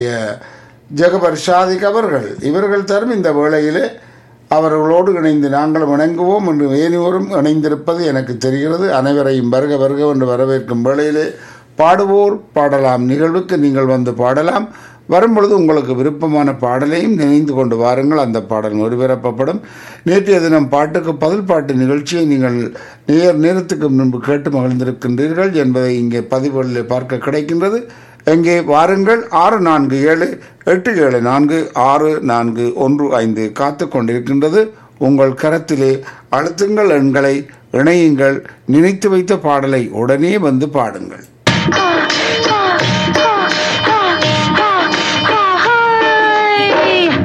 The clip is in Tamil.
ஜெகபர் ஷாதிக் அவர்கள் இவர்கள் தரும் இந்த வேளையிலே அவர்களோடு இணைந்து நாங்களும் இணங்குவோம் என்று வேணியோரும் இணைந்திருப்பது எனக்கு தெரிகிறது அனைவரையும் வருக வருக என்று வரவேற்கும் வேளையிலே பாடுவோர் பாடலாம் நிகழ்வுக்கு நீங்கள் வந்து பாடலாம் வரும்பொழுது உங்களுக்கு விருப்பமான பாடலையும் நினைந்து கொண்டு வாருங்கள் அந்த பாடல் ஒருபிறப்பப்படும் நேற்றைய தினம் பாட்டுக்கு பதில் பாட்டு நிகழ்ச்சியை நீங்கள் நேர் நேரத்துக்கு முன்பு கேட்டு மகிழ்ந்திருக்கின்றீர்கள் என்பதை இங்கே பதிவுகளில் பார்க்க கிடைக்கின்றது எங்கே வாருங்கள் ஆறு நான்கு ஏழு எட்டு ஏழு நான்கு ஆறு நான்கு ஒன்று ஐந்து காத்து கொண்டிருக்கின்றது உங்கள் கரத்திலே அழுத்துங்கள் எண்களை இணையுங்கள் நினைத்து வைத்த பாடலை உடனே வந்து பாடுங்கள்